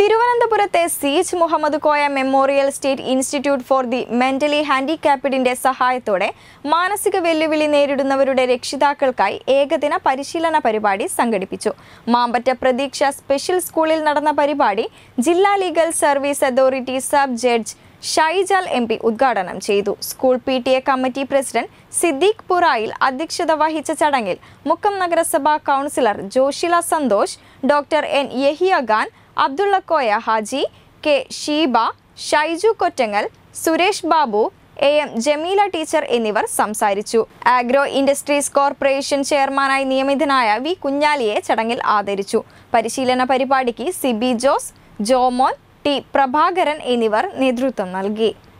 തിരുവനന്തപുരത്തെ സീച്ച് Muhammad Koya memorial state institute for the mentally ഹാൻഡിക്യാപ്ഡിന്റെ സഹായത്തോടെ മാനസിക വെല്ലുവിളി നേരിടുന്നവരുടെ രക്ഷിതാക്കൾക്കായി ഏകദിന പരിശീലന പരിപാടി സംഘടിപ്പിച്ചു മാമ്പറ്റ പ്രതീക്ഷ സ്പെഷ്യൽ സ്കൂളിൽ നടന്ന പരിപാടി ജില്ലാ legal service authority sub judge Shaijal M P ഉദ്ഘാടനം ചെയ്തു school P T A committee president Siddique Purayil അധ്യക്ഷത വഹിച്ച ചടങ്ങിൽ മുക്കം നഗരസഭാ councillor Joshila Santhosh doctor N Yahiya Khan Abdulla Koya Haji K Sheeba Shaiju Kottangal Suresh Babu A M Jameela teacher എന്നിവർ സംസാരിച്ചു ആഗ്രോ ഇൻഡസ്ട്രീസ് കോർപ്പറേഷൻ ചെയർമാനായി നിയമിതനായ വി കുഞ്ഞാലിയെ ചടങ്ങിൽ ആദരിച്ചു പരിശീലന പരിപാടിക്ക് സിബി ജോസ് ജോമോൻ ടി പ്രഭാകരൻ എന്നിവർ നേതൃത്വം നൽകി